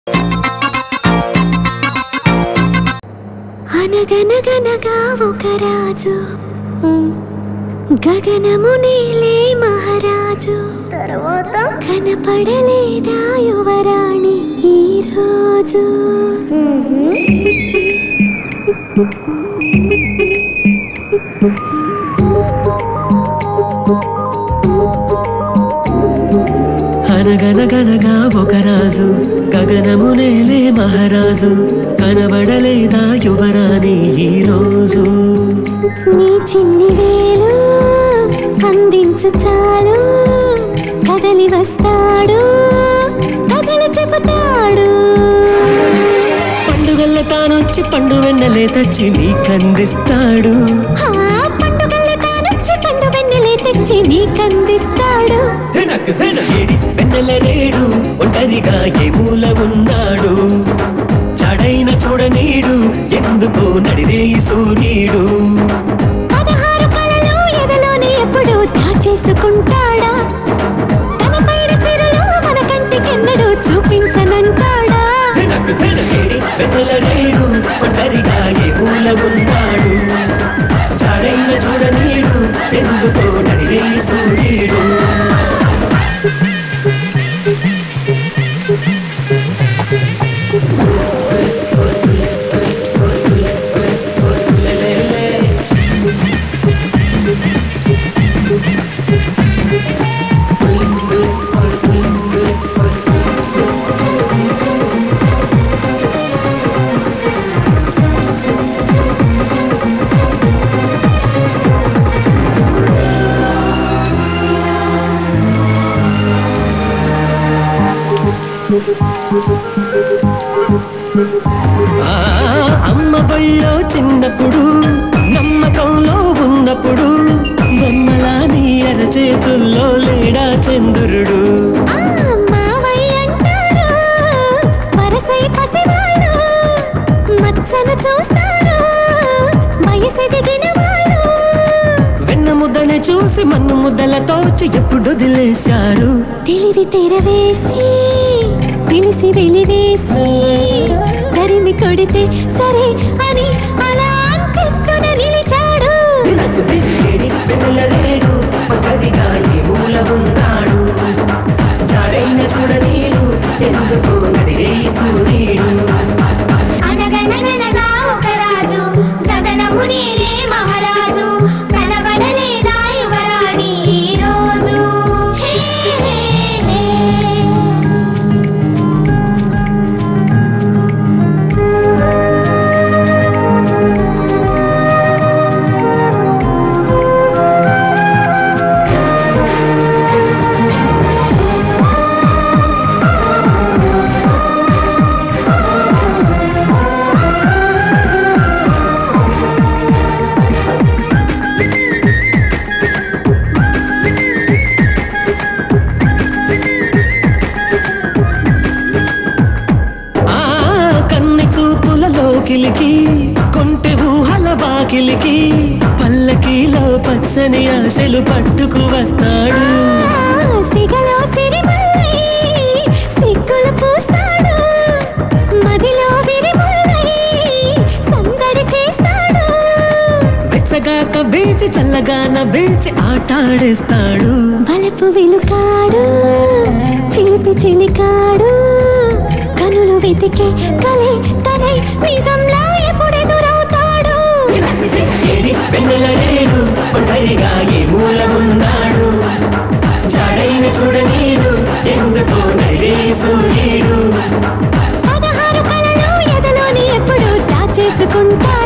అనగనగనగా ఒక రాజు గగనము నీలే మహారాజు తర్వాత కనపడలేదా యువరాణి ఈ రోజు అనగనగనగా ఒక రాజు గగనము నేలే మహారాజు కనబడలేదా యువరాణి ఈ రోజు నీ చిన్ని వేలు అందించు చాలు కదలి వస్తాడు కథలు చెబుతాడు పండుగల్ల తానొచ్చి పండు వెన్నెలే తెచ్చి నీకందిస్తాడు ఆ పండుగల్లే తానొచ్చి పండు వెన్నెలే తెచ్చి నీకందిస్తాడు ధనక్ ధన ఏడి వెన్నెల రేడు ఒంటరిగా ఏ మూల ఉన్నాడు చాడైన చూడనీడు ఎందుకో నడిరే ఈ సూర్యుడు పదహారు కళలు ఎదలోనే ఎప్పుడు దాచేసుకుంటాడా తన పైన సిరులు మన కంటికెన్నడూ చూపించనంటాడా ధనక్ ధన ఏడి వెన్నెల రేడు ఒంటరిగా ఏ మూల ఉన్నాడు చాడైన చూడనీడు ఎందుకో నడిరే ఈ సూర్యుడు ఆ, అమ్మ బళ్ళో చిన్నప్పుడు నమ్మకంలో ఉన్నప్పుడు బొమ్మలా నీ అరచేతుల్లో లేడా చంద్రుడు ఆ మావయ్య అంటారు వరసై పసివాడు మత్సను చూస్తారు వయసెదిగిన వాడు వెన్న ముద్దనే చూసి మన్ను ముద్దలతోచి ఎప్పుడు వదిలేశారు తెలివి తెరవేసి తెలిసి వెలివేసి తరిమి కొడితే సరే అని అలా అంతెత్తున నిలిచాడు వెళ్ళలేడు పక్కదిగా ఈ మూల ఉన్నాడు జాడైన చూడనీడు ఎందుకో నడిరే ఈ సూర్యుడు అనగనగనగా ఒక రాజు గగనము నీలే మహారాజు కనబడలేదా యువరాణి ఈ రోజు హే, హే, హే. ఆ కన్నె చూపులలోకిలికి కొంటె ఊహల వాకిలికి పల్లకీలో పచ్చని ఆశలు పట్టుకు వస్తాడు ఆ సిగలో సిరిమల్లై సిగ్గులు పూస్తాడు మదిలో విరిముల్లై సందడి చేస్తాడు వెచ్చగాక బీచి చల్లగాన బీచి ఆటాడేస్తాడు బలపు వెలుకాడు చిలిపి చిలికాడు కనులు వెతికే కలే తనై నిజంలా ఎప్పుడెదురవుతాడు ఏడి వెన్నెల రేడు ఒంటరిగా ఏ మూల ఉన్నాడు చాడైన చూడనీడు ఎందుకో నైరే సూర్యుడు పదహారు కళలు ఎదలోని ఎప్పుడు దాచేసుకుంటాడు